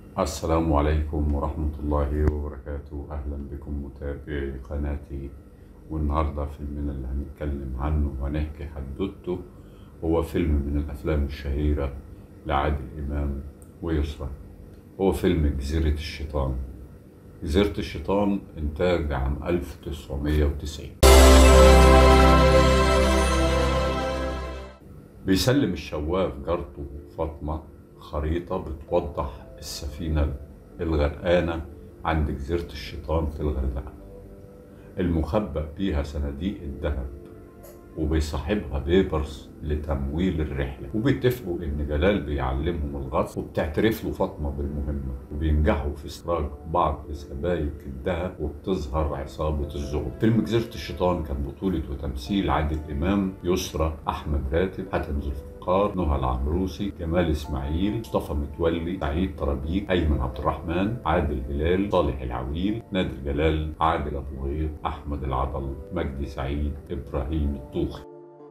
السلام عليكم ورحمة الله وبركاته أهلا بكم متابعي قناتي والنهاردة فيلمنا اللي هنتكلم عنه وهنحكي حدوته هو فيلم من الأفلام الشهيرة لعادل إمام ويسرى هو فيلم جزيرة الشيطان جزيرة الشيطان إنتاج عام 1990 بيسلم الشواف جارته فاطمة خريطة بتوضح السفينة الغرقانة عند جزيرة الشيطان في الغردقة المخبأ بيها صناديق الذهب وبيصاحبها بيبرز لتمويل الرحلة وبيتفقوا إن جلال بيعلمهم الغطس وبتعترف له فاطمة بالمهمة وبينجحوا في استخراج بعض سبايك الذهب وبتظهر عصابة الزغب فيلم جزيرة الشيطان كان بطولة وتمثيل عادل إمام يسرى أحمد راتب حاتم ذوالفقار نهى العمروسي جمال إسماعيل مصطفى متولي سعيد طرابيك أيمن عبد الرحمن عادل هلال صالح العويل نادر جلال عادل أبو غيط أحمد العضل مجدي سعيد إبراهيم الطوخي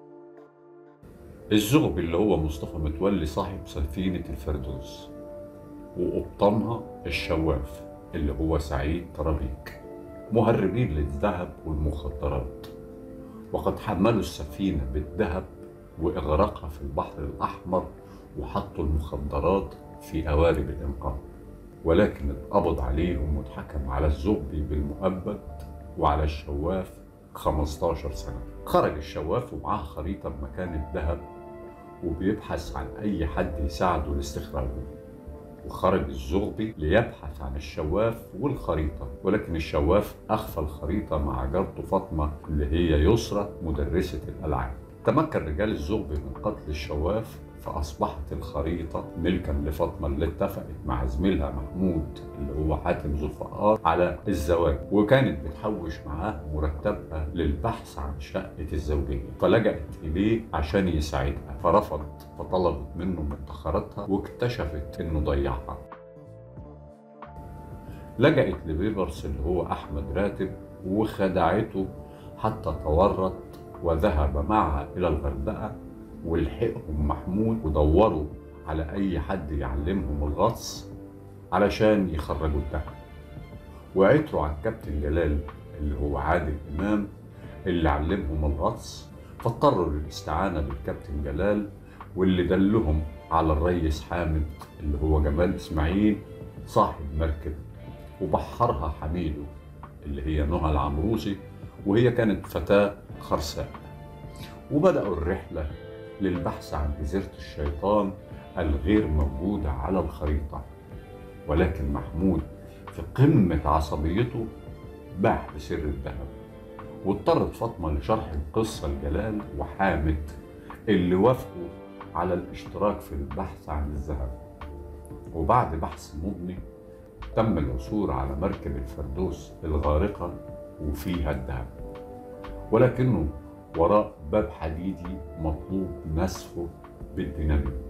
الزغب اللي هو مصطفى متولي صاحب سفينة الفردوس وقبطانها الشواف اللي هو سعيد طرابيك مهربين للذهب والمخدرات وقد حملوا السفينة بالذهب وإغراقها في البحر الأحمر وحطوا المخدرات في قوارب الإنقاذ ولكن اتقبض عليهم واتحكم على الزغبي بالمؤبد وعلى الشواف 15 سنة خرج الشواف ومعاه خريطة بمكان الذهب وبيبحث عن أي حد يساعده لاستخراجه وخرج الزغبي ليبحث عن الشواف والخريطة ولكن الشواف أخفى الخريطة مع جارته فاطمة اللي هي يسرى مدرسة الألعاب تمكن رجال الزغبي من قتل الشواف فأصبحت الخريطة ملكا لفاطمة اللي اتفقت مع زميلها محمود اللي هو حاتم ذو الفقار على الزواج وكانت بتحوش معاه مرتبها للبحث عن شقة الزوجية فلجأت إليه عشان يساعدها فرفض فطلبت منه مدخراتها واكتشفت إنه ضيعها لجأت لبيبرس اللي هو أحمد راتب وخدعته حتى تورط وذهب معها إلى الغردقة ولحقهم محمود ودوروا على أي حد يعلمهم الغطس علشان يخرجوا الدهب وعثروا على الكابتن جلال اللي هو عادل إمام اللي علمهم الغطس فاضطروا للاستعانة بالكابتن جلال واللي دلهم على الريس حامد اللي هو جمال إسماعيل صاحب مركب وبحرها حميده اللي هي نهى العمروسي وهي كانت فتاة خرساء وبدأوا الرحلة للبحث عن جزيرة الشيطان الغير موجودة على الخريطة ولكن محمود في قمة عصبيته باع بسر الذهب واضطرت فاطمة لشرح القصة لجلال وحامد اللي وافقوا على الاشتراك في البحث عن الذهب وبعد بحث مضني تم العثور على مركب الفردوس الغارقة وفيها الذهب ولكنه وراء باب حديدي مطلوب نسفه بالديناميت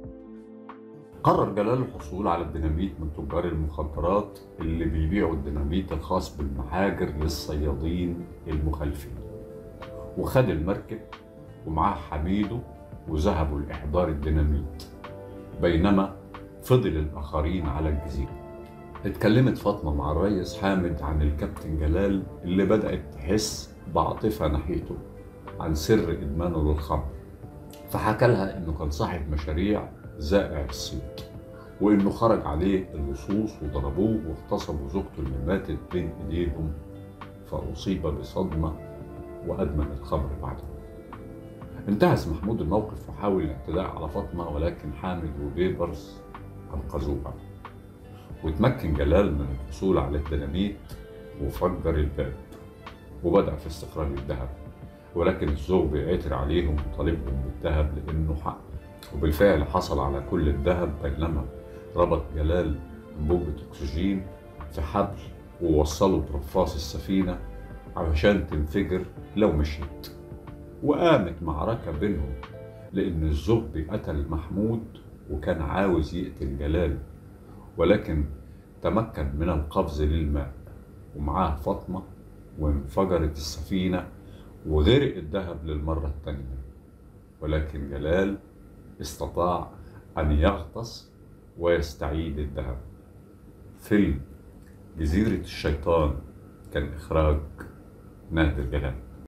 قرر جلال الحصول على الديناميت من تجار المخدرات اللي بيبيعوا الديناميت الخاص بالمحاجر للصيادين المخالفين وخد المركب ومعاه حميده وذهبوا لإحضار الديناميت بينما فضل الآخرين على الجزيرة اتكلمت فاطمة مع الريس حامد عن الكابتن جلال اللي بدأت تحس بعاطفة ناحيته عن سر إدمانه للخمر فحكى لها إنه كان صاحب مشاريع زائع الصيد وإنه خرج عليه اللصوص وضربوه واغتصبوا زوجته اللي ماتت بين إيديهم فأصيب بصدمة وأدمن الخمر بعدها انتهز محمود الموقف وحاول الاعتداء على فاطمة ولكن حامد وبيبرس أنقذوها وتمكن جلال من الحصول على الديناميت وفجر الباب وبدأ في استخراج الذهب ولكن الزوج بيعتر عليهم وطالبهم بالذهب لأنه حق وبالفعل حصل على كل الذهب بينما ربط جلال أنبوبة أكسجين في حبل ووصله برفاص السفينة علشان تنفجر لو مشيت وقامت معركة بينهم لأن الزغبي قتل محمود وكان عاوز يقتل جلال ولكن تمكن من القفز للماء ومعاه فاطمة وانفجرت السفينة وغرق الذهب للمرة الثانية ولكن جلال استطاع أن يغطس ويستعيد الذهب فيلم جزيرة الشيطان كان إخراج نادر جلال